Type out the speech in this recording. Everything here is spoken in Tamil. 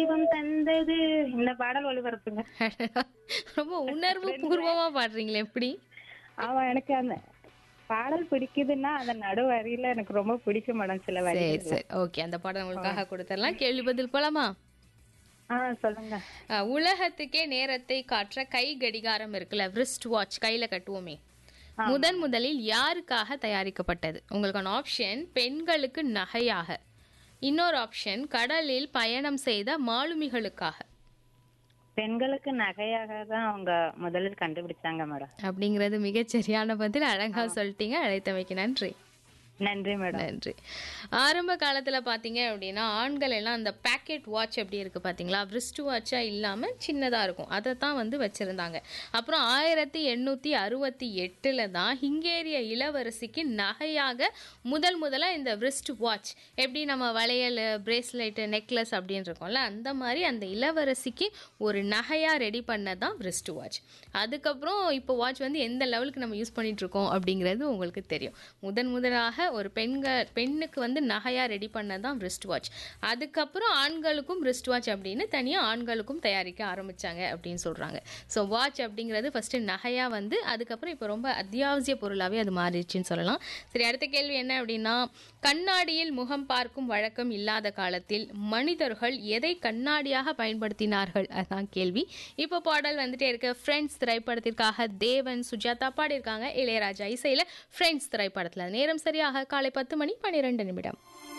தெய்வம் தந்தது இந்த பாடல் ஒளிபரப்புங்க ரொம்ப உணர்வு பூர்வமா பாடுறீங்களே எப்படி ஆமா எனக்கு அந்த பாடல் பிடிக்குதுன்னா அந்த நடு வரியில எனக்கு ரொம்ப பிடிக்கும் மேடம் சில வரி சரி சரி ஓகே அந்த பாடம் உங்களுக்காக கொடுத்துடலாம் கேள்வி பதில் போலாமா ஆ சொல்லுங்க அஹ், உலகத்துக்கே நேரத்தை காற்ற கை கடிகாரம் இருக்குல்ல wrist வாட்ச் கையில கட்டுவோமே முதன் முதலில் யாருக்காக தயாரிக்கப்பட்டது உங்களுக்கான ஆப்ஷன் பெண்களுக்கு நகையாக இன்னொரு ஆப்ஷன் கடலில் பயணம் செய்த மாலுமிகளுக்காக பெண்களுக்கு நகையாக தான் அவங்க முதலில் கண்டுபிடிச்சாங்க மேடம் அப்படிங்கிறது மிகச் சரியான பதில் அழகா சொல்லிட்டீங்க அழைத்தமைக்கு நன்றி நன்றி மேடம் நன்றி ஆரம்ப காலத்துல பாத்தீங்க அப்படின்னா ஆண்கள் எல்லாம் அந்த பேக்கெட் வாட்ச் எப்படி இருக்கு பாத்தீங்களா wrist வாட்சா இல்லாம சின்னதா இருக்கும் அதை தான் வந்து வச்சிருந்தாங்க அப்புறம் ஆயிரத்தி எண்ணூத்தி அறுபத்தி எட்டுல தான் ஹிங்கேரிய இளவரசிக்கு நகையாக முதல் முதலா இந்த wrist வாட்ச் எப்படி நம்ம வளையல் பிரேஸ்லெட் நெக்லஸ் அப்படின்னு இருக்கோம்ல அந்த மாதிரி அந்த இளவரசிக்கு ஒரு நகையா ரெடி பண்ணதான் wrist வாட்ச் அதுக்கப்புறம் இப்போ வாட்ச் வந்து எந்த லெவலுக்கு நம்ம யூஸ் பண்ணிட்டு இருக்கோம் அப்படிங்கிறது உங்களுக்கு தெரியும் முதன் முதலாக ஒரு பெண்கள் பெண்ணுக்கு வந்து நகையா ரெடி பண்ணதான் wrist வாட்ச் அதுக்கப்புறம் ஆண்களுக்கும் wrist வாட்ச் அப்படின்னு தனியா ஆண்களுக்கும் தயாரிக்க ஆரம்பிச்சாங்க அப்படின்னு சொல்றாங்க ஸோ வாட்ச் அப்படிங்கிறது ஃபர்ஸ்ட் நகையா வந்து அதுக்கப்புறம் இப்போ ரொம்ப அத்தியாவசிய பொருளாவே அது மாறிடுச்சுன்னு சொல்லலாம் சரி அடுத்த கேள்வி என்ன அப்படின்னா கண்ணாடியில் முகம் பார்க்கும் வழக்கம் இல்லாத காலத்தில் மனிதர்கள் எதை கண்ணாடியாக பயன்படுத்தினார்கள் அதான் கேள்வி இப்போ பாடல் வந்துட்டே இருக்க ஃப்ரெண்ட்ஸ் திரைப்படத்திற்காக தேவன் சுஜாதா பாடியிருக்காங்க இளையராஜா இசையில ஃப்ரெண்ட்ஸ் திரைப்படத்துல நேரம் சரியாக காலை பத்து மணி பன்னிரெண்டு நிமிடம்